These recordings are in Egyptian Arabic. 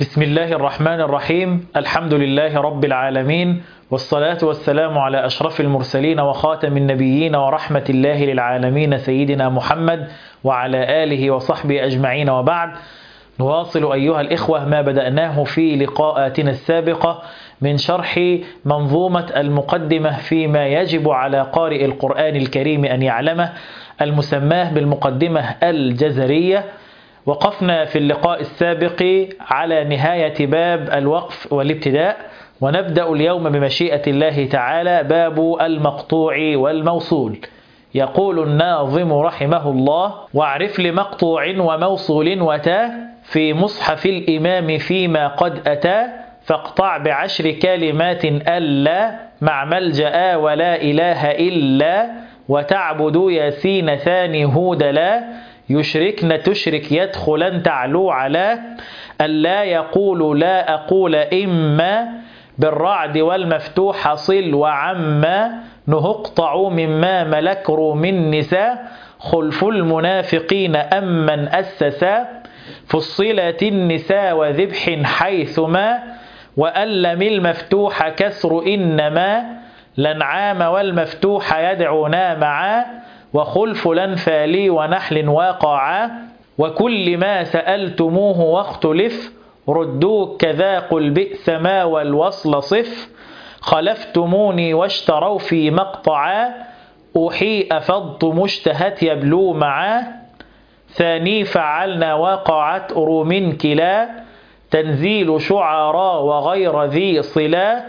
بسم الله الرحمن الرحيم الحمد لله رب العالمين والصلاة والسلام على أشرف المرسلين وخاتم النبيين ورحمة الله للعالمين سيدنا محمد وعلى آله وصحبه أجمعين وبعد نواصل أيها الإخوة ما بدأناه في لقاءاتنا السابقة من شرح منظومة المقدمة فيما يجب على قارئ القرآن الكريم أن يعلمه المسماه بالمقدمة الجزرية وقفنا في اللقاء السابق على نهاية باب الوقف والابتداء ونبدأ اليوم بمشيئة الله تعالى باب المقطوع والموصول يقول الناظم رحمه الله واعرف لمقطوع وموصول وتاه في مصحف الإمام فيما قد أتى فاقطع بعشر كلمات ألا مع ملجأ ولا إله إلا وتعبد ياسين ثاني هود لا يشركن تشرك يدخلا تعلو على ألا يقول لا أقول إما بالرعد والمفتوح صل وعما نهقطع مما ملك من نساء خلف المنافقين أمن أسسا فصلت النساء وذبح حيثما وألم المفتوح كسر إنما لنعام والمفتوح يدعونا معا وخلف الأنفال ونحل واقعا وكل ما سألتموه واختلف ردوك كذا قل بئس ما والوصل صف خلفتموني واشتروا في مقطعا أحي أفضت مشتهت يبلو معا ثاني فعلنا وقعت أروم كلا تنزيل شعراء وغير ذي صلا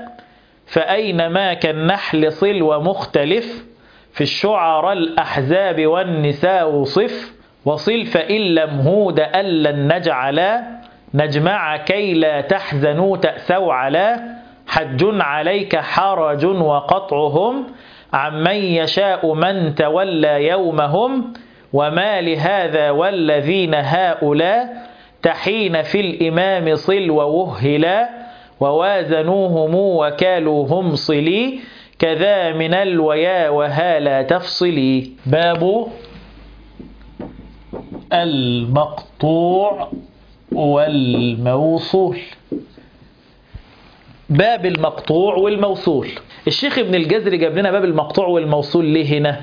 فأينما كالنحل صل ومختلف في الشعراء الأحزاب والنساء صف وصل فإن لم هود ألا نجعلا نجمع كي لا تحزنوا تأسوا على حج عليك حرج وقطعهم عمن يشاء من تولى يومهم وما لهذا والذين هؤلاء تحين في الإمام صل ووهلا ووازنوهم وكالوهم صلي كذا من الويا وهالا تفصلي باب المقطوع والموصول باب المقطوع والموصول الشيخ ابن الجزري جاب لنا باب المقطوع والموصول ليه هنا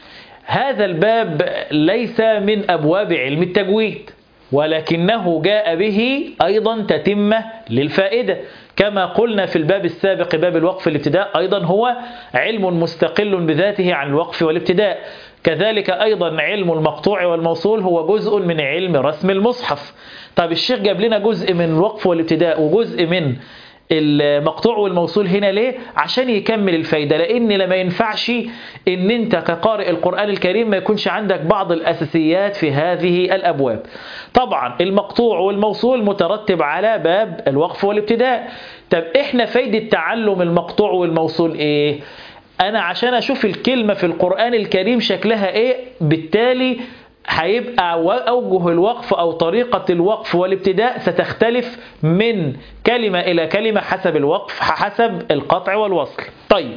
هذا الباب ليس من أبواب علم التجويد ولكنه جاء به أيضا تتمة للفائدة كما قلنا في الباب السابق باب الوقف الابتداء أيضا هو علم مستقل بذاته عن الوقف والابتداء كذلك أيضا علم المقطوع والموصول هو جزء من علم رسم المصحف طب الشيخ جاب لنا جزء من الوقف والابتداء وجزء من المقطوع والموصول هنا ليه عشان يكمل الفايدة لأن لما ينفعش ان انت كقارئ القرآن الكريم ما يكونش عندك بعض الأساسيات في هذه الأبواب طبعا المقطوع والموصول مترتب على باب الوقف والابتداء طب احنا فايدة تعلم المقطوع والموصول ايه انا عشان اشوف الكلمة في القرآن الكريم شكلها ايه بالتالي هيبقى أوجه الوقف أو طريقة الوقف والابتداء ستختلف من كلمة إلى كلمة حسب الوقف حسب القطع والوصل طيب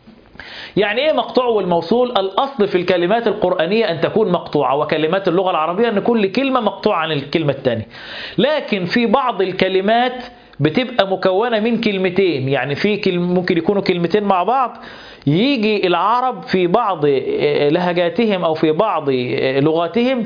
يعني ايه مقطوع والموصول الاصل في الكلمات القرآنية ان تكون مقطوعة وكلمات اللغة العربية ان كل كلمة مقطوعة عن الكلمة الثانية لكن في بعض الكلمات بتبقى مكونة من كلمتين يعني في كلم ممكن يكونوا كلمتين مع بعض يجي العرب في بعض لهجاتهم أو في بعض لغاتهم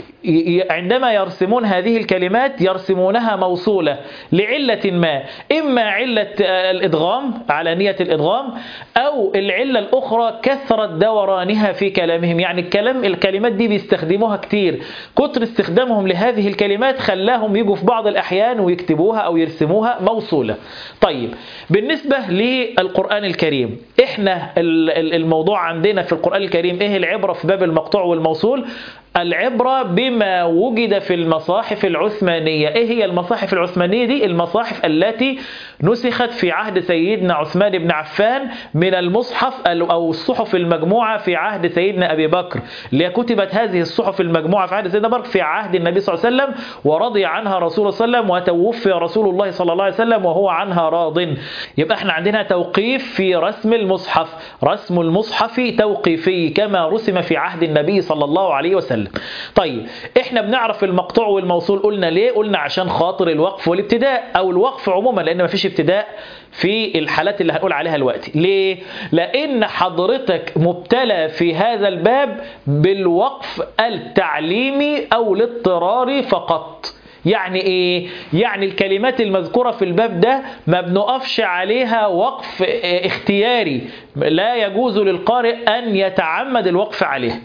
عندما يرسمون هذه الكلمات يرسمونها موصولة لعلة ما إما علة الإدغام على نية الإدغام أو العلة الأخرى كثرة دورانها في كلامهم يعني الكلام الكلمات دي بيستخدموها كتير كتر استخدامهم لهذه الكلمات خلاهم يجوا في بعض الأحيان ويكتبوها أو يرسموها موصولة طيب بالنسبة للقرآن الكريم إحنا الموضوع عندنا في القرآن الكريم إيه العبرة في باب المقطوع والموصول العبرة بما وجد في المصاحف العثمانية ايه هي المصاحف العثمانية دي المصاحف التي نسخت في عهد سيدنا عثمان بن عفان من المصحف او الصحف المجموعة في عهد سيدنا ابي بكر اللي كتبت هذه الصحف المجموعة في عهد سيدنا بكر في عهد النبي صلى الله عليه وسلم ورضي عنها رسول الله صلى الله عليه وسلم وتوفي رسول الله صلى الله عليه وسلم وهو عنها راض يبقى احنا عندنا توقيف في رسم المصحف رسم المصحف توقيفي كما رسم في عهد النبي صلى الله عليه وسلم وسلم طيب احنا بنعرف المقطوع والموصول قلنا ليه قلنا عشان خاطر الوقف والابتداء او الوقف عموما لان مفيش ابتداء في الحالات اللي هنقول عليها الوقت ليه لان حضرتك مبتلى في هذا الباب بالوقف التعليمي او الاضطراري فقط يعني ايه يعني الكلمات المذكورة في الباب ده ما بنقفش عليها وقف اختياري لا يجوز للقارئ ان يتعمد الوقف عليه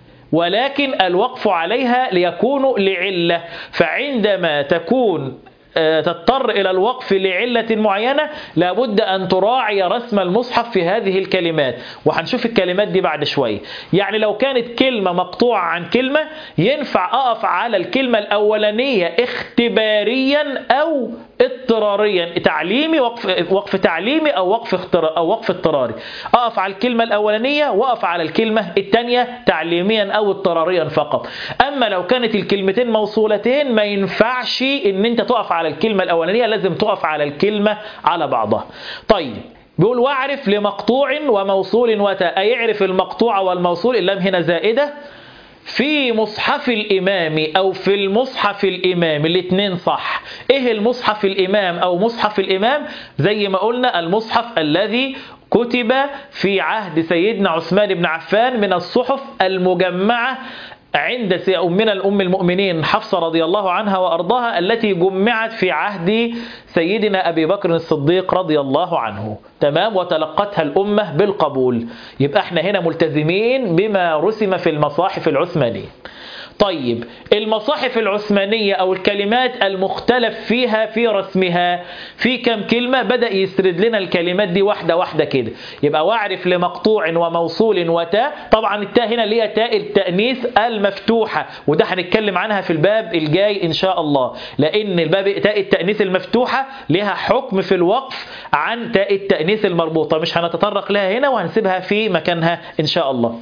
ولكن الوقف عليها ليكون لعلة فعندما تكون تضطر إلى الوقف لعلة معينة لابد أن تراعي رسم المصحف في هذه الكلمات وهنشوف الكلمات دي بعد شوية يعني لو كانت كلمة مقطوعة عن كلمة ينفع أقف على الكلمة الأولانية اختباريا أو اضطراريا تعليمي وقف, وقف تعليمي أو وقف, اختر أو وقف اضطراري أقف على الكلمة الأولانية وأقف على الكلمة الثانية تعليميا أو اضطراريا فقط أما لو كانت الكلمتين موصولتين ما ينفعش إن أنت تقف على الكلمة الأولانية لازم تقف على الكلمة على بعضها طيب بيقول واعرف لمقطوع وموصول وتاء أي يعرف المقطوع والموصول اللام هنا زائدة في مصحف الإمام أو في المصحف الإمام الاثنين صح إيه المصحف الإمام أو مصحف الإمام زي ما قلنا المصحف الذي كتب في عهد سيدنا عثمان بن عفان من الصحف المجمعة عند أمنا الأم المؤمنين حفصة رضي الله عنها وأرضاها التي جمعت في عهد سيدنا أبي بكر الصديق رضي الله عنه تمام وتلقتها الأمة بالقبول يبقى احنا هنا ملتزمين بما رسم في المصاحف العثمانية طيب المصاحف العثمانية أو الكلمات المختلف فيها في رسمها في كم كلمة بدأ يسرد لنا الكلمات دي واحدة واحدة كده يبقى واعرف لمقطوع وموصول وتاء طبعا التاء هنا اللي هي تاء التأنيث المفتوحة وده هنتكلم عنها في الباب الجاي إن شاء الله لأن الباب تاء التأنيث المفتوحة لها حكم في الوقف عن تاء التأنيث المربوطة مش هنتطرق لها هنا وهنسيبها في مكانها إن شاء الله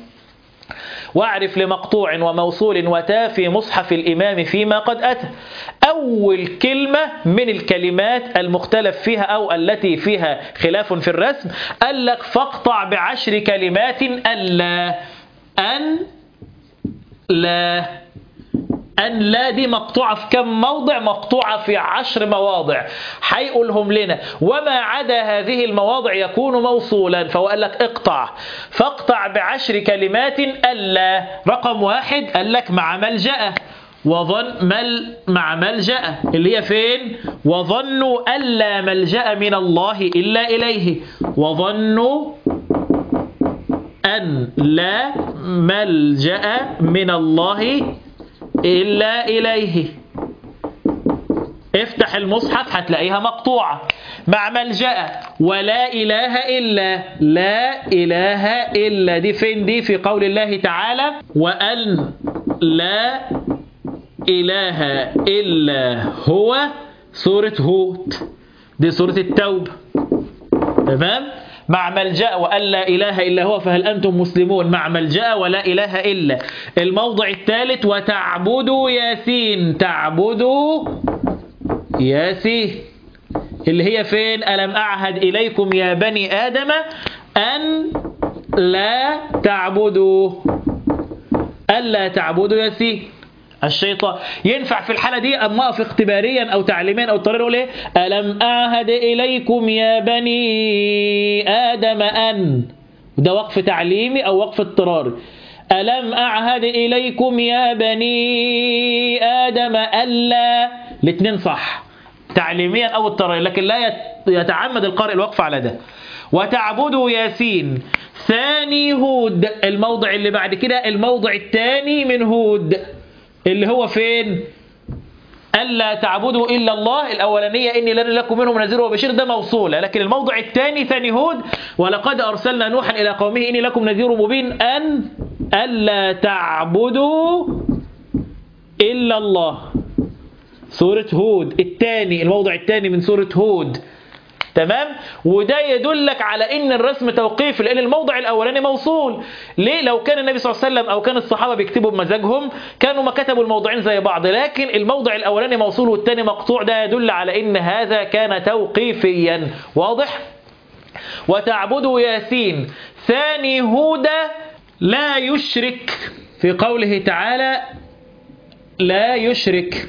واعرف لمقطوع وموصول وتاء في مصحف الإمام فيما قد أتى أول كلمة من الكلمات المختلف فيها أو التي فيها خلاف في الرسم قال لك فاقطع بعشر كلمات ألا أن لا أن لا دي مقطوعة في كم موضع مقطوعة في عشر مواضع هيقولهم لنا وما عدا هذه المواضع يكون موصولا فهو قال لك اقطع فاقطع بعشر كلمات ألا رقم واحد قال لك مع ملجأ وظن مل مع ملجأ اللي هي فين وظنوا ألا ملجأ من الله إلا إليه وظنوا أن لا ملجأ من الله إلا إليه افتح المصحف هتلاقيها مقطوعة مع ملجأ ولا إله إلا لا إله إلا دي فين دي في قول الله تعالى وأن لا إله إلا هو سورة هود دي سورة التوبة تمام مع ملجأ وأن لا إله إلا هو فهل أنتم مسلمون مع ملجأ ولا إله إلا الموضع الثالث وتعبدوا ياسين تعبدوا ياسين اللي هي فين ألم أعهد إليكم يا بني آدم أن لا تعبدوا ألا تعبدوا ياسين الشيطان ينفع في الحالة دي أما أقف اختباريا أو تعليميا أو اضطراريا أقول إيه ألم أعهد إليكم يا بني آدم أن ده وقف تعليمي أو وقف اضطراري ألم أعهد إليكم يا بني آدم ألا الاثنين صح تعليميا أو اضطراريا لكن لا يتعمد القارئ الوقف على ده وتعبدوا ياسين ثاني هود الموضع اللي بعد كده الموضع الثاني من هود اللي هو فين ألا تعبدوا إلا الله الأولانية إني لن لكم منهم نذير وبشير ده موصولة لكن الموضع الثاني ثاني هود ولقد أرسلنا نوحا إلى قومه إني لكم نذير مبين أن ألا تعبدوا إلا الله سورة هود الثاني الموضع الثاني من سورة هود تمام وده يدلك على ان الرسم توقيفي لان الموضع الاولاني موصول ليه لو كان النبي صلى الله عليه وسلم او كان الصحابه بيكتبوا بمزاجهم كانوا ما كتبوا الموضوعين زي بعض لكن الموضع الاولاني موصول والثاني مقطوع ده يدل على ان هذا كان توقيفيا واضح وتعبدوا ياسين ثاني هود لا يشرك في قوله تعالى لا يشرك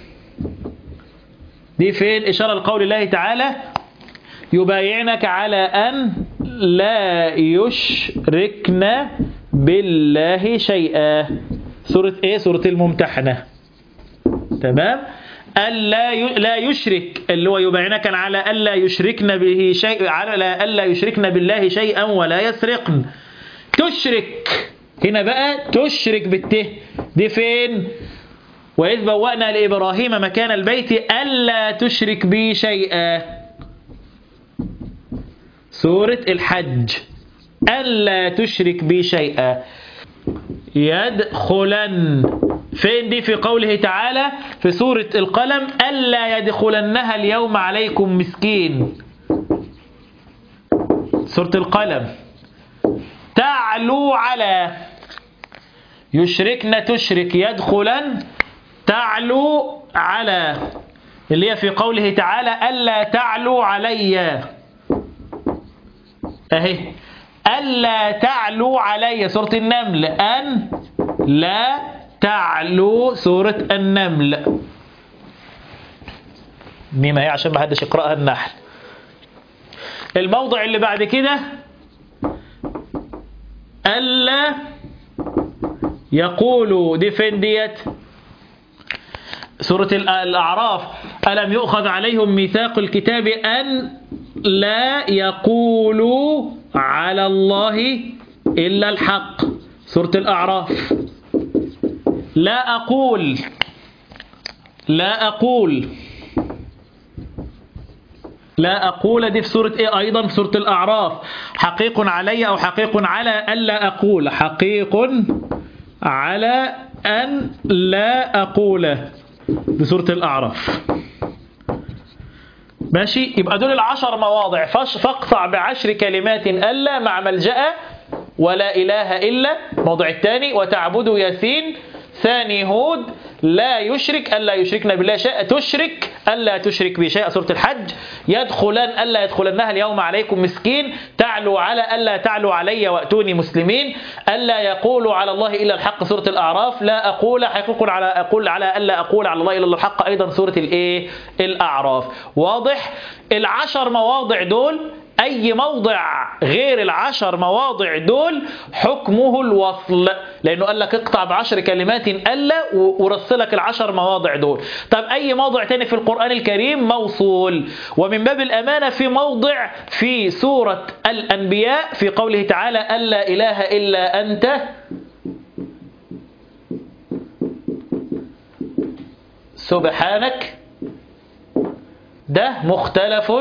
دي فين إشارة لقول الله تعالى يبايعنك على أن لا يشركن بالله شيئا سورة إيه؟ سورة الممتحنة تمام ألا ي... لا يشرك اللي هو يبايعنك على ألا يشركن به شيء على ألا يشركن بالله شيئا ولا يسرقن تشرك هنا بقى تشرك بالته دي فين وإذ بوأنا لإبراهيم مكان البيت ألا تشرك بي شيئا سورة الحج ألا تشرك بي شيئا يدخلن فين دي في قوله تعالى في سورة القلم ألا يدخلنها اليوم عليكم مسكين سورة القلم تعلو على يشركن تشرك يدخلن تعلو على اللي هي في قوله تعالى ألا تعلو علي أهي ألا تعلو علي سورة النمل أن لا تعلو سورة النمل ميمة هي عشان ما حدش يقرأها النحل الموضع اللي بعد كده ألا يقولوا دي فين ديت سورة الأعراف ألم يؤخذ عليهم ميثاق الكتاب أن لا يقولوا على الله إلا الحق سورة الأعراف لا أقول لا أقول لا أقول دي في سورة إيه أيضا في سورة الأعراف حقيق علي أو حقيق على ألا أقول حقيق على أن لا أقول بسورة الأعراف ماشي يبقى دول العشر مواضع فاقطع بعشر كلمات ألا مع ملجأ ولا إله إلا موضع الثاني وتعبدوا ياسين ثاني هود لا يشرك ألا يشركن بالله شيء تشرك ألا تشرك بشيء سورة الحج يدخلن ألا يدخلنها اليوم عليكم مسكين تعلو على ألا تعلو علي وأتوني مسلمين ألا يقولوا على الله إلا الحق سورة الأعراف لا أقول حقوق على أقول على ألا أقول على الله إلا الحق أيضا سورة الإيه الأعراف واضح العشر مواضع دول أي موضع غير العشر مواضع دول حكمه الوصل لأنه قال لك اقطع بعشر كلمات ألا ورسلك العشر مواضع دول طب أي موضع تاني في القرآن الكريم موصول ومن باب الأمانة في موضع في سورة الأنبياء في قوله تعالى ألا إله إلا أنت سبحانك ده مختلف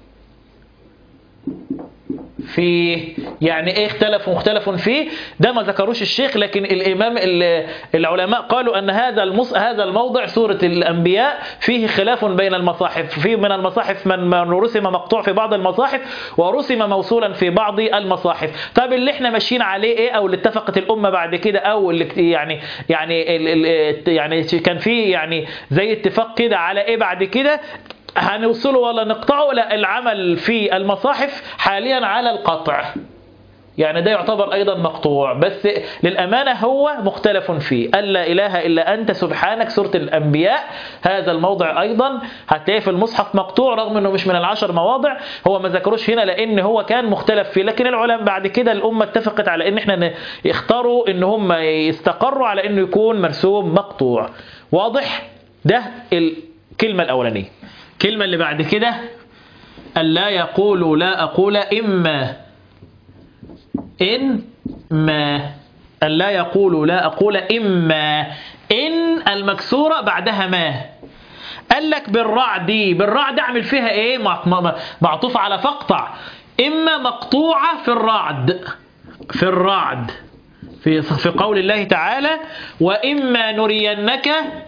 فيه يعني ايه اختلف مختلف فيه ده ما ذكروش الشيخ لكن الامام العلماء قالوا ان هذا المص... هذا الموضع سوره الانبياء فيه خلاف بين المصاحف في من المصاحف من رسم مقطوع في بعض المصاحف ورسم موصولا في بعض المصاحف طب اللي احنا ماشيين عليه ايه او اللي اتفقت الامه بعد كده او اللي يعني يعني ال... ال... يعني كان في يعني زي اتفاق كده على ايه بعد كده هنوصله ولا نقطعه لا العمل في المصاحف حاليا على القطع يعني ده يعتبر أيضا مقطوع بس للأمانة هو مختلف فيه ألا إله إلا أنت سبحانك سورة الأنبياء هذا الموضع أيضا هتلاقيه في المصحف مقطوع رغم أنه مش من العشر مواضع هو ما ذكروش هنا لأن هو كان مختلف فيه لكن العلماء بعد كده الأمة اتفقت على أن احنا يختاروا أن هم يستقروا على أنه يكون مرسوم مقطوع واضح ده الكلمة الأولانية الكلمة اللي بعد كده ألا يقول لا أقول إما إن ما ألا يقول لا أقول إما إن المكسورة بعدها ما قال لك بالرعد بالرعد أعمل فيها إيه معطوف على فقطع إما مقطوعة في الرعد في الرعد في في قول الله تعالى وإما نرينك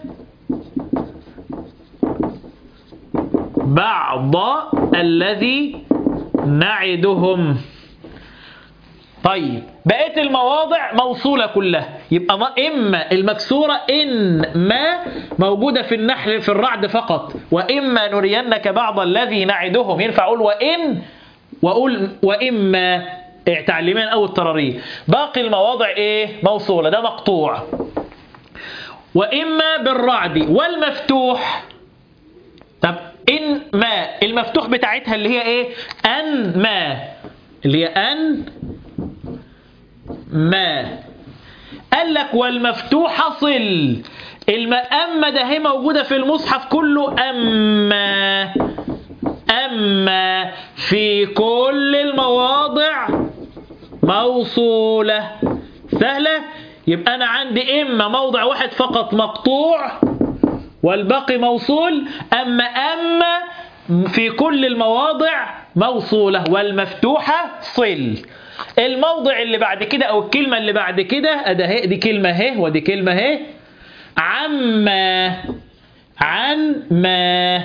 بعض الذي نعدهم طيب بقيت المواضع موصولة كلها يبقى ما إما المكسورة إن ما موجودة في النحل في الرعد فقط وإما نرينك بعض الذي نعدهم ينفع أقول وإن وأقول وإما تعليميا أو اضطراريا باقي المواضع إيه موصولة ده مقطوع وإما بالرعد والمفتوح طب إن ما المفتوح بتاعتها اللي هي إيه أن ما اللي هي أن ما قال لك والمفتوح صل الم أما ده هي موجودة في المصحف كله أما أما في كل المواضع موصولة سهلة يبقى أنا عندي إما موضع واحد فقط مقطوع والباقي موصول أما أما في كل المواضع موصولة والمفتوحة صل الموضع اللي بعد كده أو الكلمة اللي بعد كده أده دي كلمة هي ودي كلمة هي عما عن ما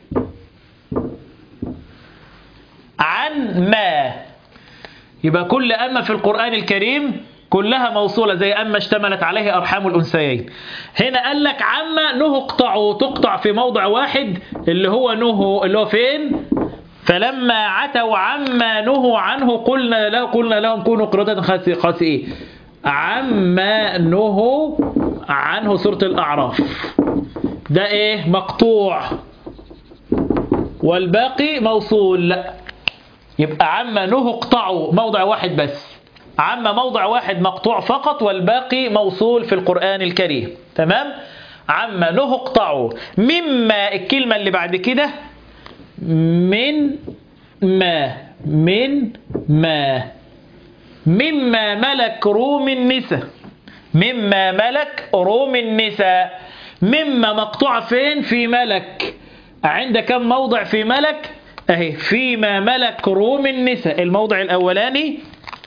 عن ما يبقى كل أما في القرآن الكريم كلها موصولة زي أما اشتملت عليه أرحام الأنثيين هنا قال لك عما نهو اقطعوا تقطع في موضع واحد اللي هو نهو اللي هو فين فلما عتوا عما نهوا عنه قلنا له قلنا لهم كونوا قردة خاسئين عما نهوا عنه سورة الأعراف ده ايه مقطوع والباقي موصول لا يبقى عما نهوا اقطعوا موضع واحد بس عما موضع واحد مقطوع فقط والباقي موصول في القرآن الكريم تمام عما نهوا اقطعوا مما الكلمة اللي بعد كده من ما من ما مما ملك روم النساء مما ملك روم النساء مما مقطوع فين في ملك عند كم موضع في ملك اهي فيما ملك روم النساء الموضع الاولاني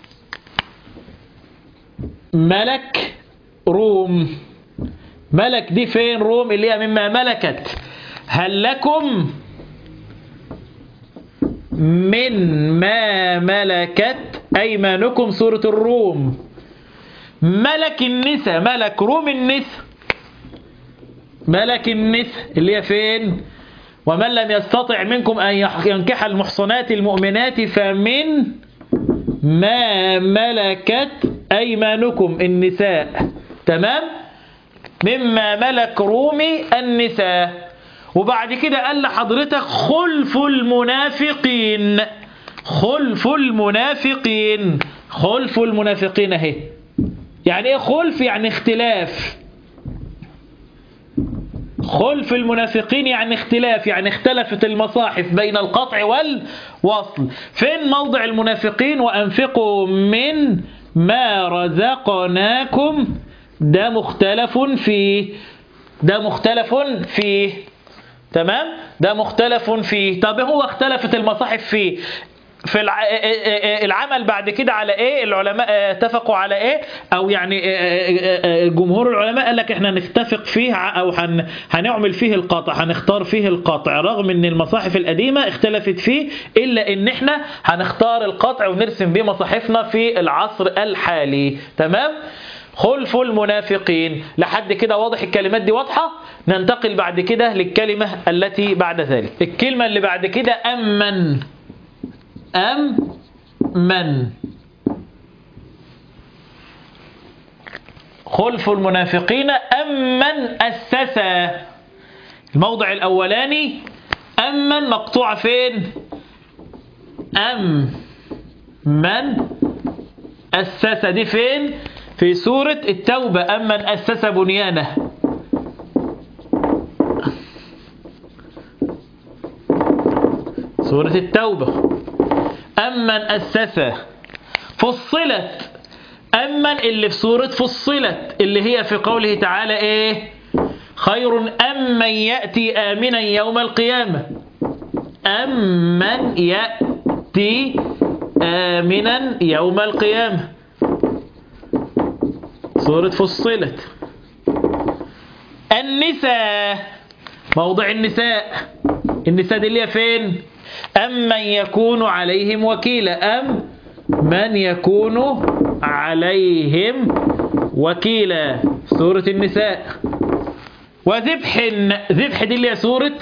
ملك روم ملك دي فين روم اللي هي مما ملكت هل لكم من ما ملكت أيمانكم سورة الروم ملك النساء ملك روم النساء ملك النساء اللي هي فين ومن لم يستطع منكم أن ينكح المحصنات المؤمنات فمن ما ملكت أيمانكم النساء تمام مما ملك رومي النساء وبعد كده قال لحضرتك خلف المنافقين خلف المنافقين خلف المنافقين اهي يعني ايه خلف يعني اختلاف خلف المنافقين يعني اختلاف يعني اختلفت المصاحف بين القطع والوصل فين موضع المنافقين وأنفقوا من ما رزقناكم ده مختلف فيه ده مختلف فيه تمام ده مختلف فيه طب هو اختلفت المصاحف فيه في العمل بعد كده على ايه العلماء اتفقوا على ايه او يعني جمهور العلماء قال لك احنا نتفق فيه او هن هنعمل فيه القطع هنختار فيه القطع رغم ان المصاحف القديمة اختلفت فيه الا ان احنا هنختار القطع ونرسم بيه مصاحفنا في العصر الحالي تمام خلف المنافقين لحد كده واضح الكلمات دي واضحة ننتقل بعد كده للكلمة التي بعد ذلك الكلمة اللي بعد كده أمن أم من خلف المنافقين أم من أسس الموضع الأولاني أمن مقطوع فين أم من أسس دي فين في سورة التوبة أمن أسس بنيانه سورة التوبة أمن أسس فصلت أمن اللي في سورة فصلت اللي هي في قوله تعالى إيه خير أمن يأتي آمنا يوم القيامة أمن يأتي آمنا يوم القيامة سورة فصلت النساء موضع النساء النساء دي اللي هي فين أم من يكون عليهم وكيلا أم من يكون عليهم وكيلا سورة النساء وذبح ذبح دي اللي هي سورة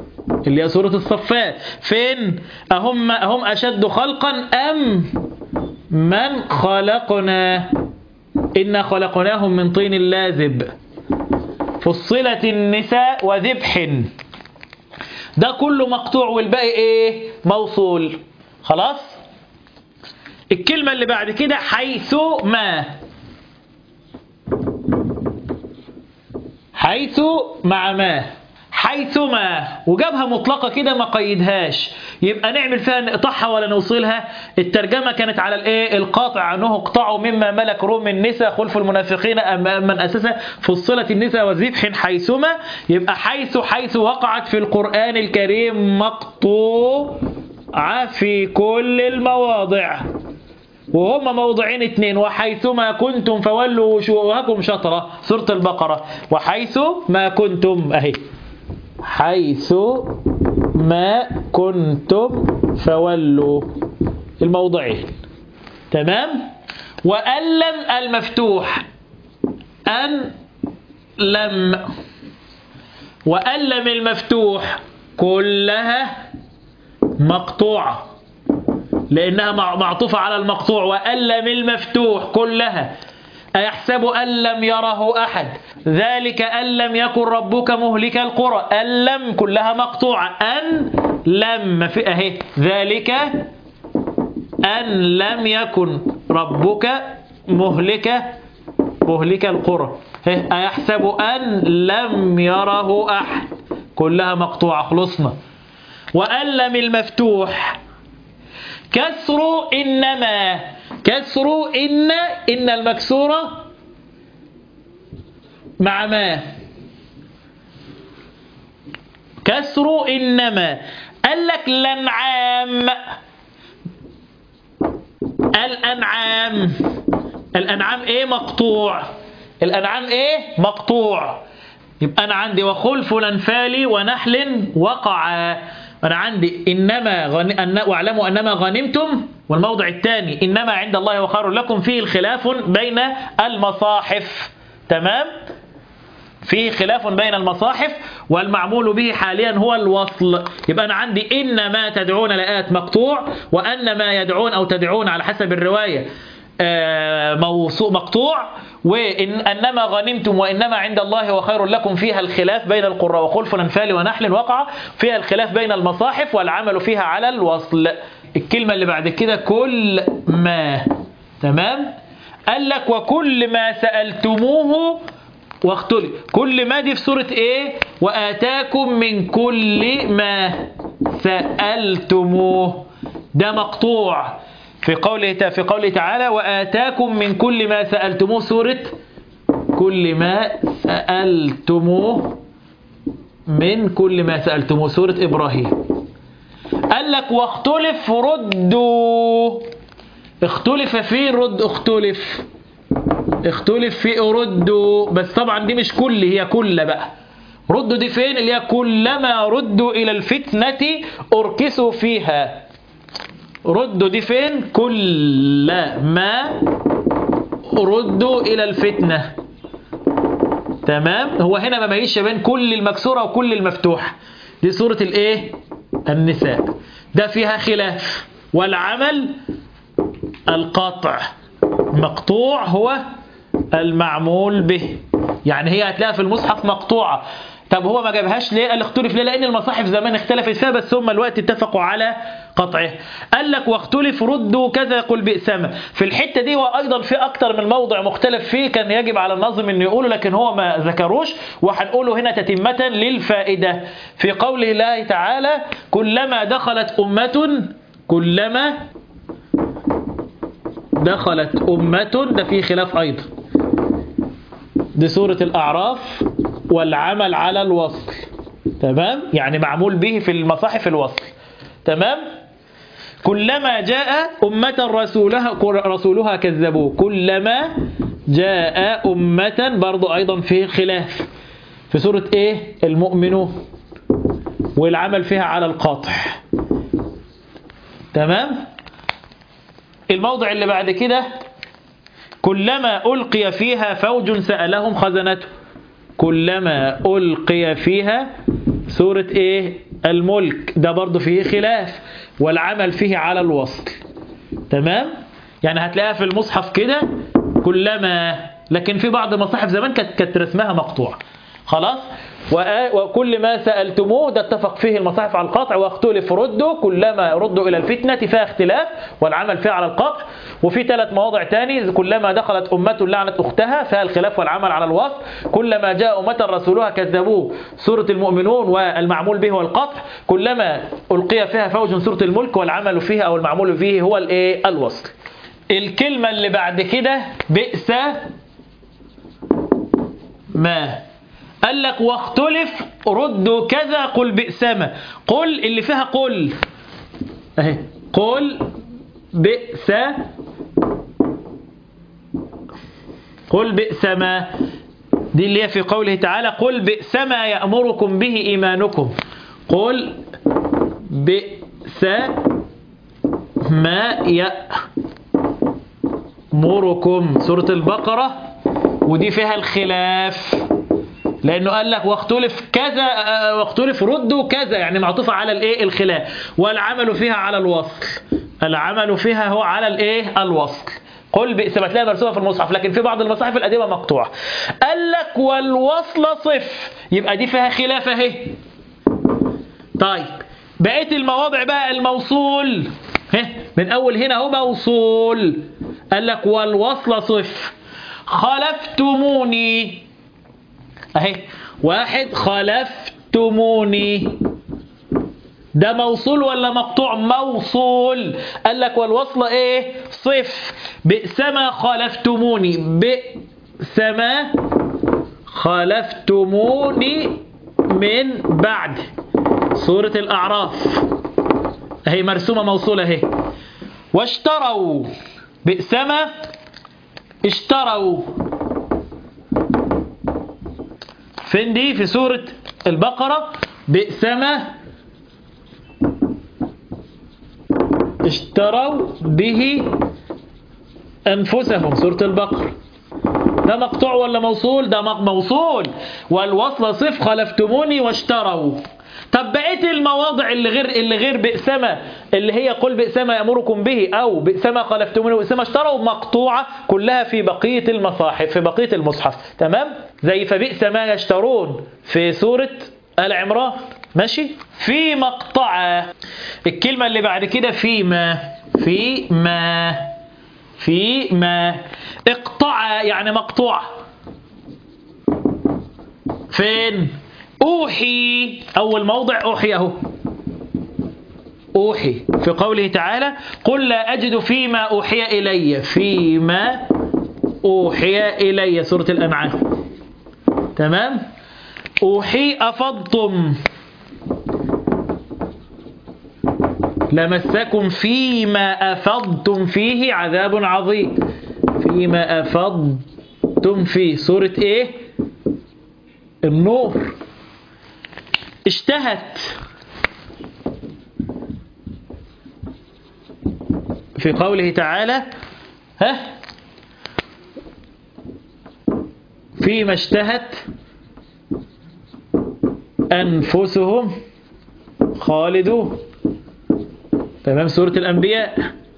اللي هي سورة الصفات فين أهم, أهم أشد خلقا أم من خلقنا إنا خلقناهم من طين لازب فصلت النساء وذبح ده كله مقطوع والباقي ايه موصول خلاص الكلمة اللي بعد كده حيث ما حيث مع ما حيث ما وجابها مطلقة كده ما قيدهاش يبقى نعمل فيها نقطعها ولا نوصلها الترجمة كانت على الايه القاطع انه اقطعوا مما ملك روم النساء خلف المنافقين أم من اسسها فصلت النساء وذبح حيثما يبقى حيث حيث وقعت في القرآن الكريم مقطوعة في كل المواضع وهم موضعين اتنين وحيثما كنتم فولوا وجوهكم شطرة سورة البقرة وحيث ما كنتم اهي حيث ما كنتم فولوا الموضعين تمام وألم المفتوح أن لم وألم المفتوح كلها مقطوعة لأنها معطوفة على المقطوع وألم المفتوح كلها أيحسب أن لم يره أحد ذلك أن لم يكن ربك مهلك القرى أن لم كلها مقطوعة أن لم في أهي ذلك أن لم يكن ربك مهلك مهلك القرى أيحسب أن لم يره أحد كلها مقطوعة خلصنا وأن لم المفتوح كسر إنما كسر إن إن المكسورة مع ما كسر إنما قال لك الأنعام الأنعام الأنعام إيه مقطوع الأنعام إيه مقطوع يبقى أنا عندي وخلف الأنفال ونحل وقع أنا عندي إنما غن... أن... واعلموا أنما غنمتم والموضع الثاني إنما عند الله وخير لكم فيه الخلاف بين المصاحف تمام فيه خلاف بين المصاحف والمعمول به حاليا هو الوصل يبقى أنا عندي إن ما تدعون لآت مقطوع وأن ما يدعون أو تدعون على حسب الرواية مقطوع وإن أنما غنمتم وإنما عند الله وخير لكم فيها الخلاف بين القراء وخلف الأنفال ونحل وقع فيها الخلاف بين المصاحف والعمل فيها على الوصل الكلمة اللي بعد كده كل ما تمام قال لك وكل ما سألتموه واختلف كل ما دي في سورة ايه وآتاكم من كل ما سألتموه ده مقطوع في قوله في قوله تعالى وآتاكم من كل ما سألتموه سورة كل ما سألتموه من كل ما سألتموه سورة إبراهيم قال لك واختلف ردوا اختلف في رد اختلف اختلف في ردوا بس طبعا دي مش كل هي كل بقى ردوا دي فين اللي هي كلما ردوا إلى الفتنة أركسوا فيها ردوا دي فين كل ما ردوا إلى الفتنة تمام هو هنا ما ميزش بين كل المكسورة وكل المفتوح دي سورة الايه النساء ده فيها خلاف والعمل القاطع مقطوع هو المعمول به يعني هي هتلاقيها في المصحف مقطوعة طب هو ما جابهاش ليه قال اختلف ليه لان المصاحف زمان اختلفت فيها بس هم الوقت اتفقوا على قطعه قال لك واختلف ردوا كذا قل بئسما في الحته دي وايضا في اكتر من موضع مختلف فيه كان يجب على الناظم انه يقوله لكن هو ما ذكروش وهنقوله هنا تتمه للفائده في قوله الله تعالى كلما دخلت امه كلما دخلت امه ده فيه خلاف ايضا دي سوره الاعراف والعمل على الوصل تمام يعني معمول به في المصاحف الوصل تمام كلما جاء أمة رسولها رسولها كذبوه كلما جاء أمة برضو أيضا فيه خلاف في سورة إيه المؤمنون والعمل فيها على القاطع تمام الموضع اللي بعد كده كلما ألقي فيها فوج سألهم خزنته كلما ألقي فيها سورة إيه الملك ده برضو فيه خلاف والعمل فيه على الوصل تمام يعني هتلاقيها في المصحف كده كلما لكن في بعض مصاحف زمان كانت كانت رسمها مقطوع خلاص وآ- وكل ما سألتموه ده اتفق فيه المصاحف على القطع واختلف ردوا كلما ردوا إلى الفتنة فيها اختلاف والعمل فيها على القطع وفي ثلاث مواضع تاني كلما دخلت أمة لعنت أختها فيها الخلاف والعمل على الوصف كلما جاء أمة رسولها كذبوه سورة المؤمنون والمعمول به والقطع كلما ألقي فيها فوج سورة الملك والعمل فيها أو المعمول فيه هو الإيه الوصل الكلمة اللي بعد كده بئس ما قال لك واختلف ردوا كذا قل بئس ما قل اللي فيها قل اهي قل بئس قل بئس ما دي اللي هي في قوله تعالى قل بئس ما يأمركم به إيمانكم قل بئس ما يأمركم سورة البقرة ودي فيها الخلاف لانه قال لك واختلف كذا آه، واختلف ردوا كذا يعني معطوفه على الايه الخلاف والعمل فيها على الوصل العمل فيها هو على الايه الوصل قل بئس ما تلاقيها مرسومه في المصحف لكن في بعض المصاحف القديمه مقطوعه قال لك والوصل صف يبقى دي فيها خلاف اهي طيب بقيه المواضع بقى الموصول ها من اول هنا اهو موصول قال لك والوصل صف خلفتموني اهي واحد خلفتموني ده موصول ولا مقطوع موصول قال لك والوصل ايه صف بئس ما خلفتموني بئس ما خلفتموني من بعد سورة الأعراف اهي مرسومة موصولة اهي واشتروا بئس ما اشتروا فين دي في سورة البقرة بئس ما اشتروا به أنفسهم سورة البقرة ده مقطوع ولا موصول ده مق- موصول والوصل صف خلفتموني واشتروا طب بقيه المواضع اللي غير اللي غير بئسما اللي هي قل بئسما يامركم به او بئسما خلفتموني وبئسما اشتروا مقطوعه كلها في بقيه المصاحف في بقيه المصحف تمام زي فبئس ما يشترون في سوره ال عمران ماشي في مقطعه الكلمه اللي بعد كده فيما فيما فيما اقطع يعني مقطوع فين أوحي أول موضع أوحي أهو أوحي في قوله تعالى قل لا أجد فيما أوحي إلي فيما أوحي إلي سورة الأنعام تمام أوحي أفضتم لمسكم فيما أفضتم فيه عذاب عظيم فيما أفضتم فيه سورة إيه النور اشتهت في قوله تعالى ها فيما اشتهت أنفسهم خالدون تمام سورة الأنبياء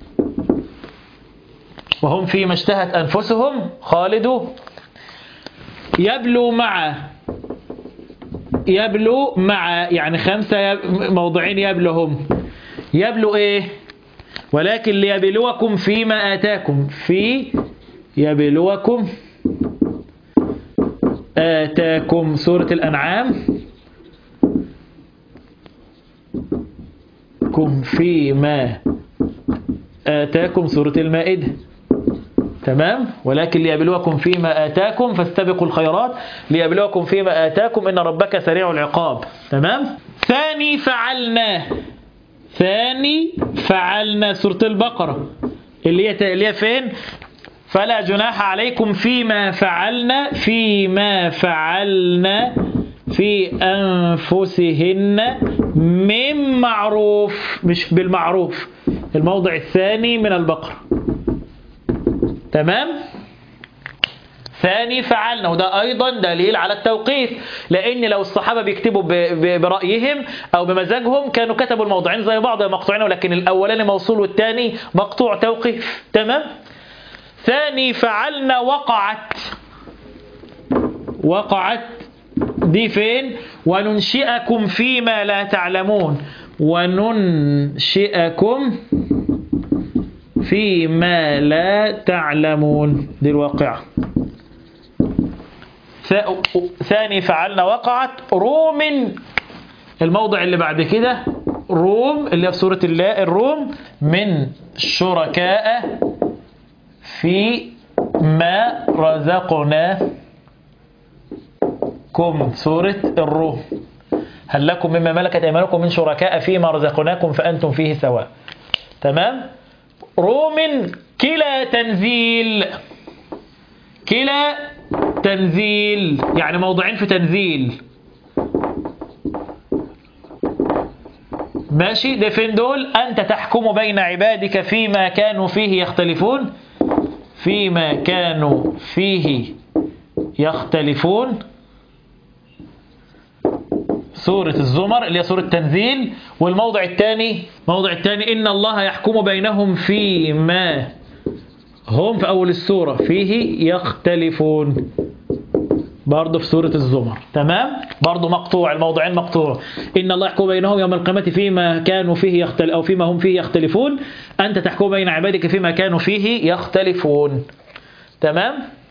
وهم فيما اشتهت أنفسهم خالدون يبلو مع يبلو مع يعني خمسة يب... موضعين يبلوهم يبلو ايه ولكن ليبلوكم فيما آتاكم في يبلوكم آتاكم سورة الأنعام كم فيما آتاكم سورة المائدة تمام ولكن ليبلوكم فيما آتاكم فاستبقوا الخيرات ليبلوكم فيما آتاكم إن ربك سريع العقاب تمام ثاني فعلنا ثاني فعلنا سورة البقرة اللي هي اللي هي فين فلا جناح عليكم فيما فعلنا فيما فعلنا في أنفسهن من معروف مش بالمعروف الموضع الثاني من البقرة تمام ثاني فعلنا وده أيضا دليل على التوقيف لأن لو الصحابة بيكتبوا ب- ب- برأيهم أو بمزاجهم كانوا كتبوا الموضوعين زي بعض مقطوعين ولكن الأولاني موصول والثاني مقطوع توقيف تمام ثاني فعلنا وقعت وقعت دي فين وننشئكم فيما لا تعلمون وننشئكم فيما لا تعلمون دي الواقعة ث- ثاني فعلنا وقعت روم الموضع اللي بعد كده روم اللي هي في سورة الله الروم من شركاء في ما رزقناكم سورة الروم هل لكم مما ملكت أيمانكم من شركاء فيما رزقناكم فأنتم فيه سواء تمام روم كلا تنزيل كلا تنزيل يعني موضعين في تنزيل ماشي ده فين دول أنت تحكم بين عبادك فيما كانوا فيه يختلفون فيما كانوا فيه يختلفون سورة الزمر اللي هي سورة تنزيل والموضع الثاني موضع الثاني إن الله يحكم بينهم فيما هم في أول السورة فيه يختلفون برضه في سورة الزمر تمام برضه مقطوع الموضوعين مقطوع إن الله يحكم بينهم يوم القيامة فيما كانوا فيه يختل أو فيما هم فيه يختلفون أنت تحكم بين عبادك فيما كانوا فيه يختلفون تمام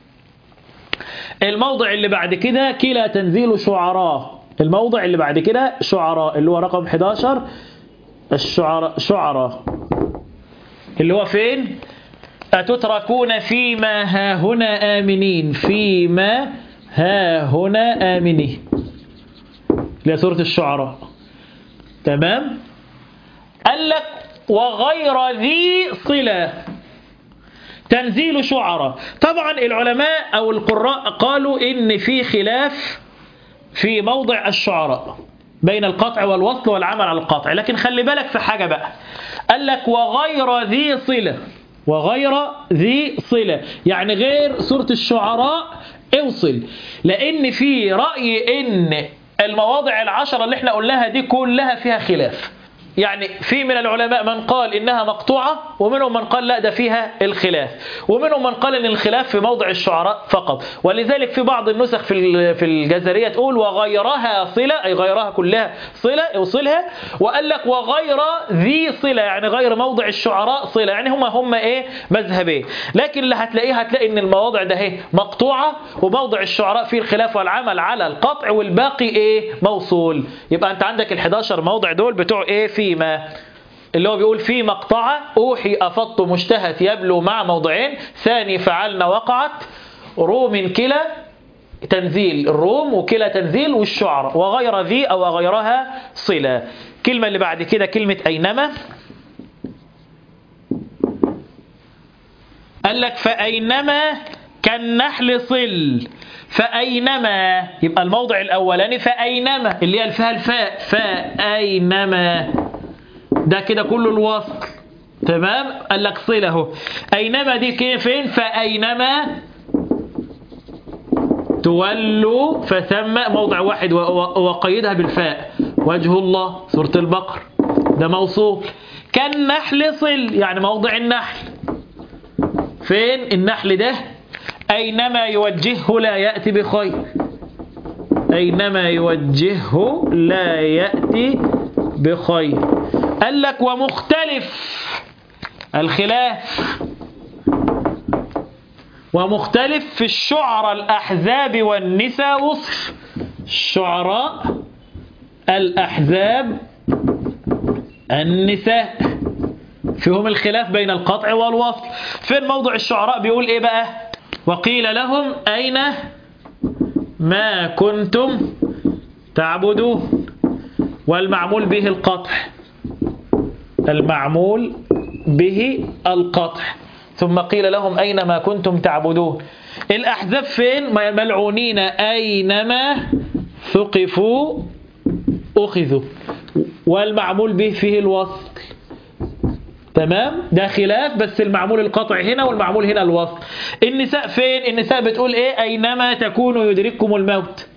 الموضع اللي بعد كده كلا تنزيل شعراء الموضع اللي بعد كده شعراء اللي هو رقم 11 الشعراء شعراء اللي هو فين أتتركون فيما ها هنا آمنين فيما ها هنا آمنين اللي هي سورة الشعراء تمام قال لك وغير ذي صلة تنزيل شعراء طبعا العلماء أو القراء قالوا إن في خلاف في موضع الشعراء بين القطع والوصل والعمل على القطع لكن خلي بالك في حاجة بقى قال لك وغير ذي صلة وغير ذي صلة يعني غير سورة الشعراء اوصل لأن في رأي إن المواضع العشرة اللي احنا قلناها دي كلها فيها خلاف يعني في من العلماء من قال إنها مقطوعة ومنهم من قال لا ده فيها الخلاف ومنهم من قال إن الخلاف في موضع الشعراء فقط ولذلك في بعض النسخ في في الجزرية تقول وغيرها صلة أي غيرها كلها صلة يوصلها وقال لك وغير ذي صلة يعني غير موضع الشعراء صلة يعني هما هما إيه مذهبين لكن اللي هتلاقيه هتلاقي إن المواضع ده إيه مقطوعة وموضع الشعراء فيه الخلاف والعمل على القطع والباقي إيه موصول يبقى أنت عندك ال 11 موضع دول بتوع إيه فيما اللي هو بيقول في مقطعة أوحي أفضت مشتهت يبلو مع موضعين ثاني فعلنا وقعت روم كلا تنزيل الروم وكلا تنزيل والشعر وغير ذي أو غيرها صلة كلمة اللي بعد كده كلمة أينما قال لك فأينما كالنحل صل فأينما يبقى الموضع الأولاني فأينما اللي هي فيها الفاء فأينما ده كده كله الوصل تمام قال لك صله أينما دي كيف فين فأينما تولوا فثم موضع واحد وقيدها بالفاء وجه الله سورة البقر ده موصول كالنحل صل يعني موضع النحل فين النحل ده أينما يوجهه لا يأتي بخير أينما يوجهه لا يأتي بخير قال لك ومختلف الخلاف ومختلف في الشعراء الأحزاب والنساء وصف الشعراء الأحزاب النساء فيهم الخلاف بين القطع والوصل فين موضع الشعراء بيقول ايه بقى وقيل لهم أين ما كنتم تعبدون والمعمول به القطع المعمول به القطع ثم قيل لهم أين ما كنتم تعبدون الأحزاب فين ملعونين أينما ثقفوا أخذوا والمعمول به فيه الوصل تمام ده خلاف بس المعمول القطع هنا والمعمول هنا الوصل النساء فين النساء بتقول ايه اينما تكونوا يدرككم الموت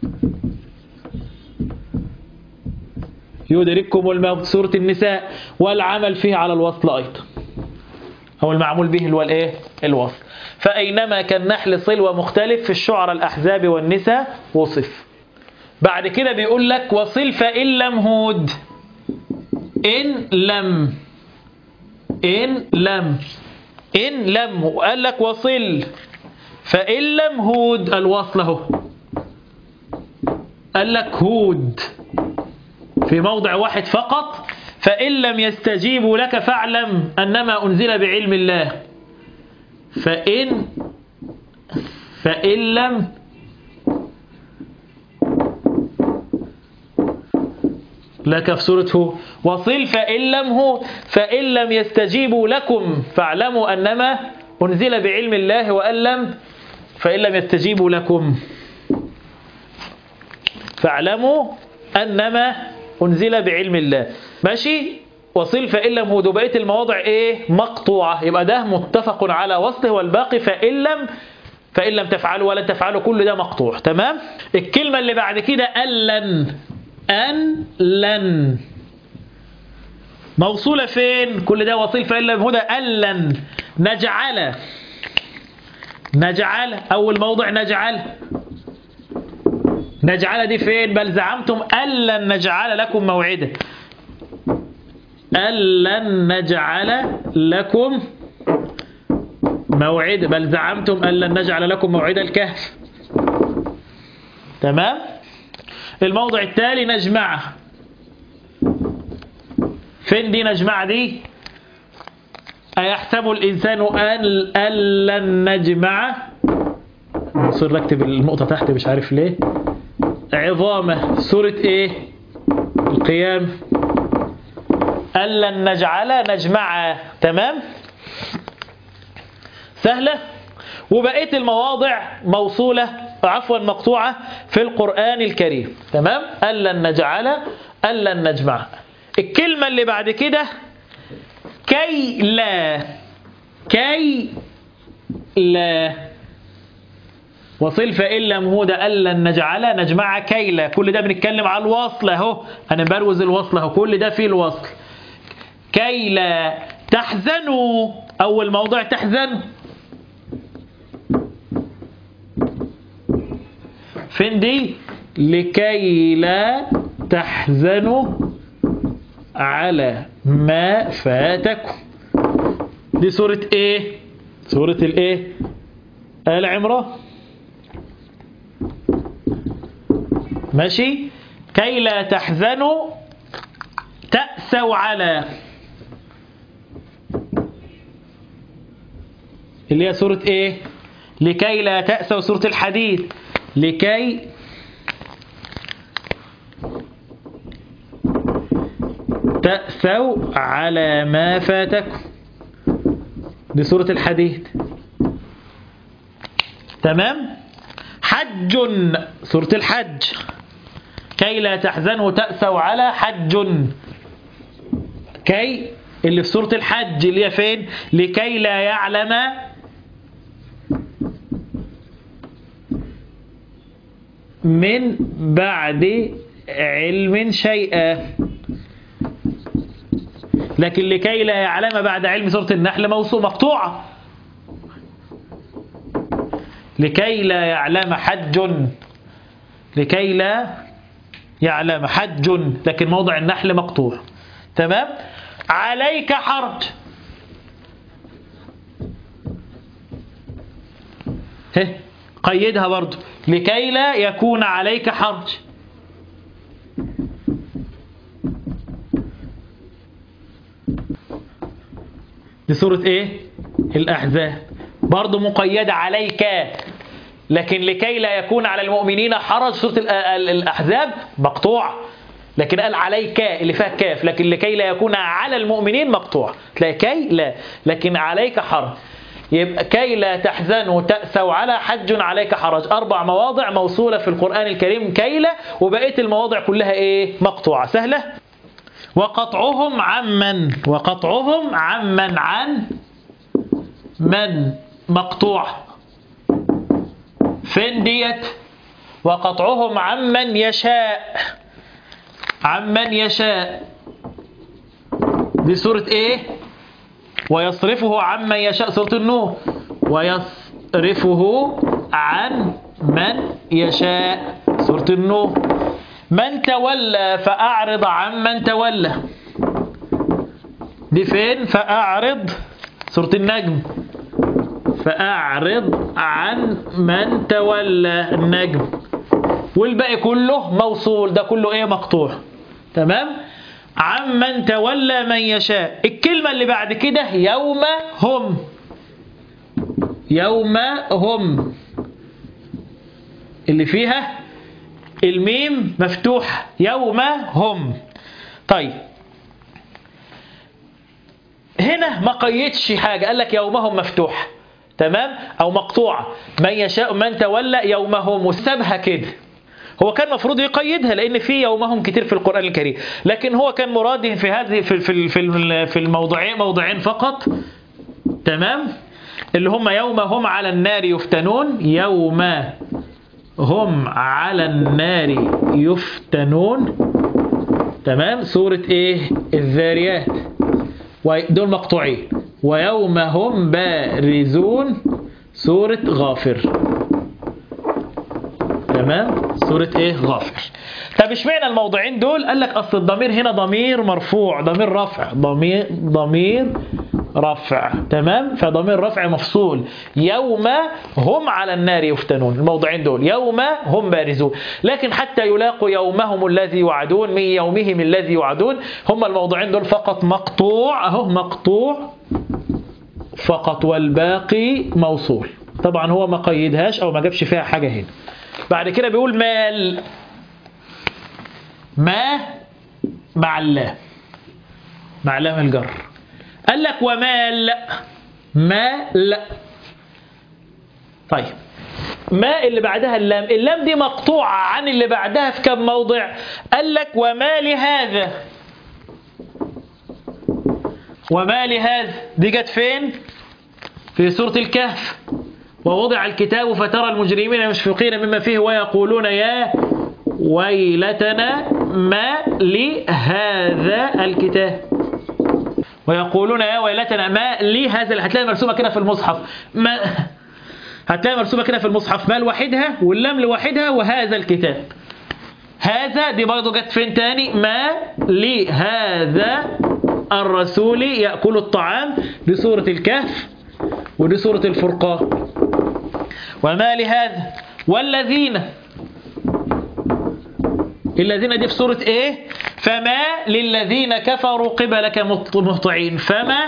يدرككم الموت سورة النساء والعمل فيه على الوصل أيضا أو المعمول به هو الايه الوصل فأينما كان نحل صلوة مختلف في الشعر الأحزاب والنساء وصف بعد كده بيقول لك وصل فإن لم هود إن لم إن لم إن لم وقال لك وصل فإن لم هود الوصل اهو قال لك هود في موضع واحد فقط فإن لم يستجيبوا لك فاعلم أنما أنزل بعلم الله فإن فإن لم لك في سورة هود وصل فإن لم هو فإن لم يستجيبوا لكم فاعلموا أنما أنزل بعلم الله وأن لم فإن لم يستجيبوا لكم فاعلموا أنما أنزل بعلم الله ماشي وصل فإن لم هود وبقية المواضع إيه مقطوعة يبقى ده متفق على وصله والباقي فإن لم فإن لم تفعلوا ولن تفعلوا كل ده مقطوع تمام الكلمة اللي بعد كده ألن أن لن موصولة فين كل ده وصيل فإن لم هدى ألن نجعل نجعل أول موضع نجعل نجعل دي فين بل زعمتم ألن نجعل لكم موعدا ألن نجعل لكم موعد بل زعمتم ألن نجعل لكم موعد الكهف تمام الموضع التالي نجمعه فين دي نجمع دي أيحسب الإنسان أن أن لن نجمع مصر اكتب النقطة تحت مش عارف ليه عظامة سورة ايه القيام أن لن نجعل نجمع تمام سهلة وبقية المواضع موصولة عفوا مقطوعة في القرآن الكريم تمام أن لن نجعل أن لن نجمع الكلمة اللي بعد كده كي لا كي لا وصل فإن لم هود أن لن نجعل نجمع كيلا كل ده بنتكلم على الوصل اهو أنا بروز الوصل اهو كل ده فيه الوصل كيلا تحزنوا أول موضع تحزنوا فين دي لكي لا تحزنوا على ما فاتكم دي سورة ايه سورة الايه آل عمران ماشي كي لا تحزنوا تأسوا على اللي هي سورة ايه لكي لا تأسوا سورة الحديد لكي تأسوا على ما فاتكم دي سورة الحديد تمام حج سورة الحج كي لا تحزنوا تأسوا على حج كي اللي في سورة الحج اللي هي فين لكي لا يعلم من بعد علم شيئا لكن لكي لا يعلم بعد علم سورة النحل موصول مقطوعة لكي لا يعلم حج لكي لا يعلم حج لكن موضع النحل مقطوع تمام عليك حرج هه قيدها برضو لكي لا يكون عليك حرج دي سورة ايه الأحزاب برضو مقيدة عليك لكن لكي لا يكون على المؤمنين حرج سورة الأحزاب مقطوع لكن قال عليك اللي فيها كاف لكن لكي لا يكون على المؤمنين مقطوع تلاقي كي لا لكن عليك حرج يبقى كي لا تحزنوا تأسوا على حج عليك حرج أربع مواضع موصولة في القرآن الكريم كي لا وبقية المواضع كلها إيه مقطوعة سهلة وقطعهم عمن وقطعهم عمن عن من مقطوع فين ديت وقطعهم عمن يشاء عمن يشاء دي سورة ايه ويصرفه عمن يشاء سورة النور ويصرفه عن من يشاء سورة النور من تولى فأعرض عن من تولى دي فين فأعرض سورة النجم فأعرض عن من تولى النجم والباقي كله موصول ده كله ايه مقطوع تمام عمن تولى من يشاء الكلمة اللي بعد كده يوم هم يوم هم اللي فيها الميم مفتوح يوم هم طيب هنا ما قيدش حاجة قال لك يومهم مفتوح تمام أو مقطوعة من يشاء من تولى يومهم وسابها كده هو كان المفروض يقيدها لان في يومهم كتير في القران الكريم لكن هو كان مراده في هذه في في في في الموضوعين موضعين فقط تمام اللي هم يوم هم على النار يفتنون يوم هم على النار يفتنون تمام سورة ايه الذاريات دول مقطوعين ويوم هم بارزون سورة غافر تمام سورة ايه غافر طب اشمعنى الموضوعين دول قال لك اصل الضمير هنا ضمير مرفوع ضمير رفع ضمير ضمير رفع تمام فضمير رفع مفصول يوم هم على النار يفتنون الموضوعين دول يوم هم بارزون لكن حتى يلاقوا يومهم الذي يوعدون من يومهم الذي يوعدون هم الموضوعين دول فقط مقطوع اهو مقطوع فقط والباقي موصول طبعا هو ما قيدهاش او ما جابش فيها حاجة هنا بعد كده بيقول مال ما مع اللام مع لام الجر قال لك ومال مال طيب ما اللي بعدها اللام اللام دي مقطوعة عن اللي بعدها في كم موضع قال لك وما لهذا وما لهذا دي جت فين في سورة الكهف ووضع الكتاب فترى المجرمين مشفقين مما فيه ويقولون يا ويلتنا ما لهذا الكتاب ويقولون يا ويلتنا ما لهذا هتلاقي مرسومه كده في المصحف ما هتلاقي مرسومه كده في المصحف ما لوحدها واللام لوحدها وهذا الكتاب هذا دي برضه جت فين تاني ما لهذا الرسول يأكل الطعام دي سورة الكهف ودي سورة الفرقان وما لهذا والذين الذين دي في سورة ايه فما للذين كفروا قبلك مهطعين فما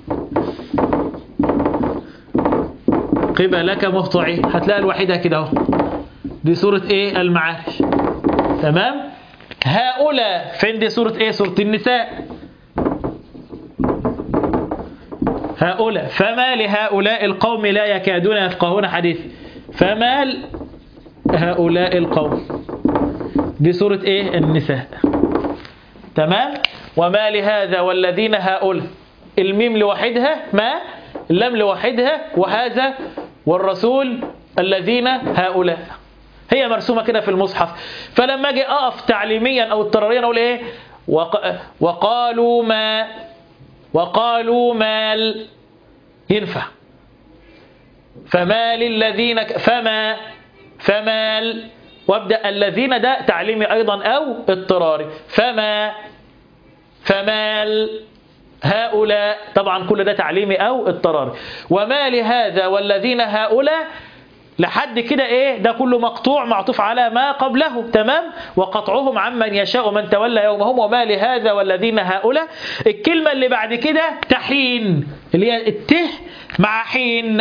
قبلك مهطعين هتلاقي الوحيدة كده اهو دي سورة ايه المعارج تمام هؤلاء فين دي سورة ايه سورة النساء هؤلاء فما لهؤلاء القوم لا يكادون يفقهون حديث فما هؤلاء القوم دي سورة ايه النساء تمام وما لهذا والذين هؤلاء الميم لوحدها ما اللام لوحدها وهذا والرسول الذين هؤلاء هي مرسومة كده في المصحف فلما اجي اقف تعليميا او اضطراريا اقول ايه وق... وقالوا ما وقالوا مال ينفع فما للذين ك... فما فمال وابدا الذين ده تعليمي ايضا او اضطراري فما فمال هؤلاء طبعا كل ده تعليمي او اضطراري وما لهذا والذين هؤلاء لحد كده ايه ده كله مقطوع معطوف على ما قبله تمام وقطعهم عمن يشاء من تولى يومهم وما لهذا والذين هؤلاء الكلمة اللي بعد كده تحين اللي هي الته مع حين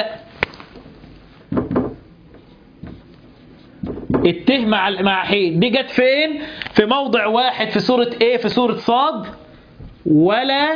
الته مع مع حين دي جت فين في موضع واحد في سورة ايه في سورة صاد ولا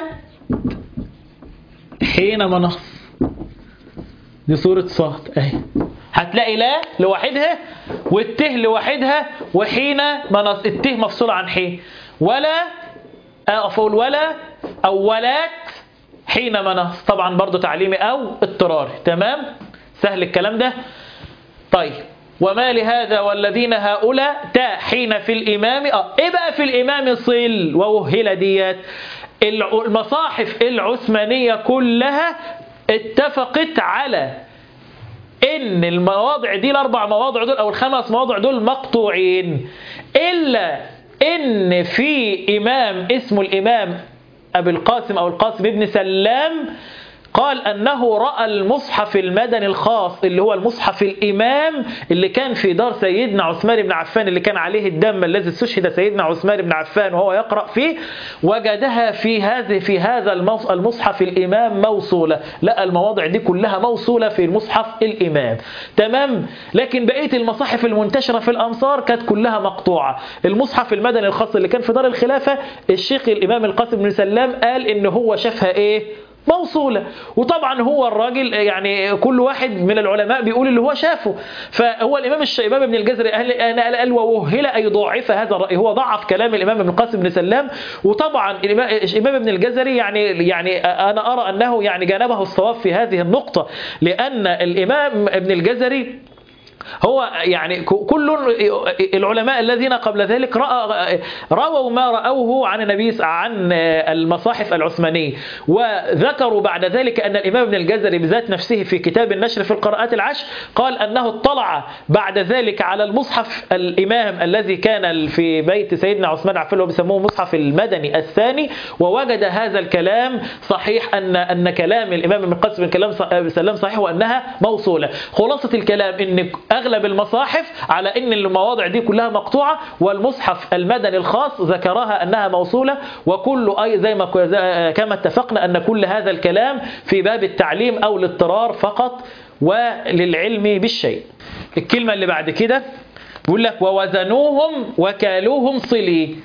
حين منص دي سورة صاد اهي هتلاقي لا لوحدها والته لوحدها وحين منص الته مفصولة عن حين ولا أقف أقول ولا أو ولات حين منص طبعا برضو تعليمي أو اضطراري تمام سهل الكلام ده طيب وما لهذا والذين هؤلاء تا حين في الإمام اه ايه بقى في الإمام صل ووهل ديات المصاحف العثمانية كلها اتفقت على ان المواضع دي الاربع مواضع دول او الخمس مواضع دول مقطوعين الا ان في امام اسمه الامام ابي القاسم او القاسم ابن سلام قال أنه رأى المصحف المدني الخاص اللي هو المصحف الإمام اللي كان في دار سيدنا عثمان بن عفان اللي كان عليه الدم الذي استشهد سيدنا عثمان بن عفان وهو يقرأ فيه وجدها في هذه في هذا المصحف الإمام موصولة لا المواضع دي كلها موصولة في المصحف الإمام تمام لكن بقية المصاحف المنتشرة في الأمصار كانت كلها مقطوعة المصحف المدني الخاص اللي كان في دار الخلافة الشيخ الإمام القاسم بن سلام قال إن هو شافها إيه موصولة وطبعا هو الراجل يعني كل واحد من العلماء بيقول اللي هو شافه فهو الإمام الشيباب بن الجزري قال, قال ووهل أي ضعف هذا الرأي هو ضعف كلام الإمام ابن القاسم بن سلام وطبعا الإمام ابن الجزري يعني يعني أنا أرى أنه يعني جانبه الصواب في هذه النقطة لأن الإمام ابن الجزري هو يعني كل العلماء الذين قبل ذلك رأى رووا ما رأوه عن النبي عن المصاحف العثمانية وذكروا بعد ذلك أن الإمام ابن الجزري بذات نفسه في كتاب النشر في القراءات العشر قال أنه اطلع بعد ذلك على المصحف الإمام الذي كان في بيت سيدنا عثمان عفان اللي بيسموه مصحف المدني الثاني ووجد هذا الكلام صحيح أن أن كلام الإمام ابن القاسم بن كلام سلام صحيح وأنها موصولة خلاصة الكلام أن أغلب المصاحف على أن المواضع دي كلها مقطوعة والمصحف المدني الخاص ذكرها أنها موصولة وكل أي زي ما كما اتفقنا أن كل هذا الكلام في باب التعليم أو الاضطرار فقط وللعلم بالشيء الكلمة اللي بعد كده بيقول لك ووزنوهم وكالوهم صلي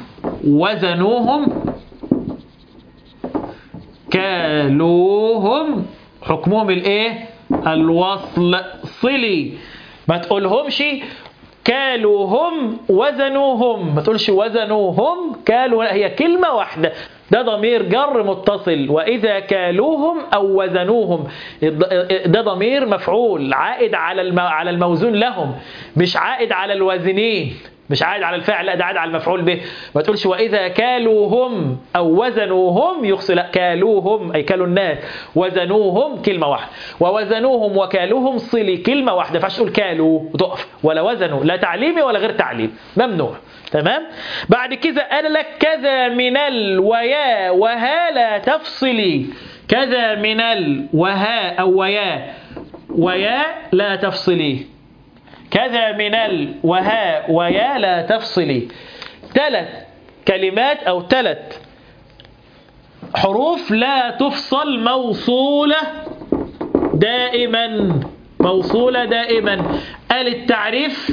وزنوهم كالوهم حكمهم الايه الوصل صلي ما تقولهمش كالوهم وزنوهم ما تقولش وزنوهم كالوا هي كلمة واحدة ده ضمير جر متصل وإذا كالوهم أو وزنوهم ده ضمير مفعول عائد على على الموزون لهم مش عائد على الوازنين مش عائد على الفاعل لا ده عائد على المفعول به ما تقولش واذا كالوهم او وزنوهم يقصد لا كالوهم اي كالوا الناس وزنوهم كلمه واحده ووزنوهم وكالوهم صلي كلمه واحده ما ينفعش تقول كالوا وتقف ولا وزنوا لا تعليمي ولا غير تعليم ممنوع تمام بعد كده قال لك كذا من الويا وها لا تفصلي كذا من الوها او ويا ويا لا تفصلي كذا من ال وها ويا لا تفصلي ثلاث كلمات أو ثلاث حروف لا تفصل موصولة دائما موصولة دائما ال التعريف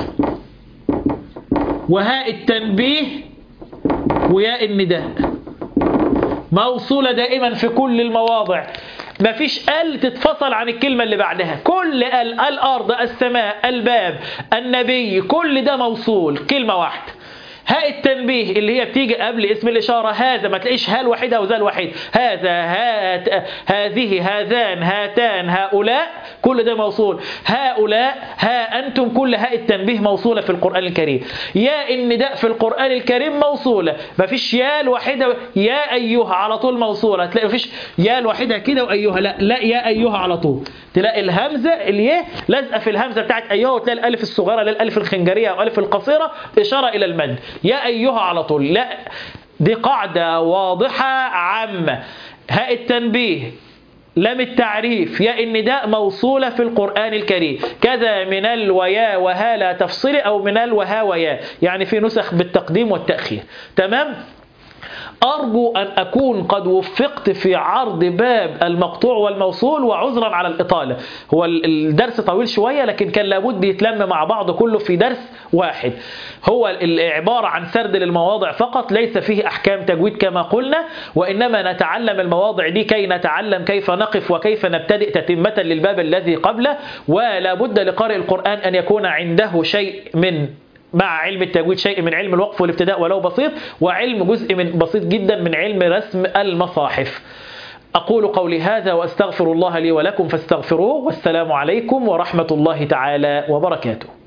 وهاء التنبيه وياء النداء موصولة دائما في كل المواضع ما فيش ال تتفصل عن الكلمة اللي بعدها كل ال الأرض السماء الباب النبي كل ده موصول كلمة واحدة هاء التنبيه اللي هي بتيجي قبل اسم الإشارة هذا ما تلاقيش ها الوحيدة وذا الوحيد هذا هات هذه هذان هاتان هؤلاء كل ده موصول هؤلاء ها أنتم كل هاء التنبيه موصولة في القرآن الكريم يا النداء في القرآن الكريم موصولة ما فيش يا الوحيدة يا أيها على طول موصولة تلاقي ما فيش يا الوحيدة كده وأيها لا لا يا أيها على طول تلاقي الهمزة الياء لازقة في الهمزة بتاعت أيها وتلاقي الألف الصغيرة للألف الخنجرية أو الألف القصيرة إشارة إلى المد يا أيها على طول لا دي قاعدة واضحة عامة هاء التنبيه لام التعريف يا النداء موصولة في القرآن الكريم كذا من الويا وها لا تفصل أو من الوها ويا يعني في نسخ بالتقديم والتأخير تمام أرجو أن أكون قد وفقت في عرض باب المقطوع والموصول وعذرا على الإطالة هو الدرس طويل شوية لكن كان لابد يتلم مع بعض كله في درس واحد هو العبارة عن سرد للمواضع فقط ليس فيه أحكام تجويد كما قلنا وإنما نتعلم المواضع دي كي نتعلم كيف نقف وكيف نبتدئ تتمة للباب الذي قبله ولا بد لقارئ القرآن أن يكون عنده شيء من مع علم التجويد شيء من علم الوقف والابتداء ولو بسيط وعلم جزء من بسيط جدا من علم رسم المصاحف أقول قولي هذا وأستغفر الله لي ولكم فاستغفروه والسلام عليكم ورحمة الله تعالى وبركاته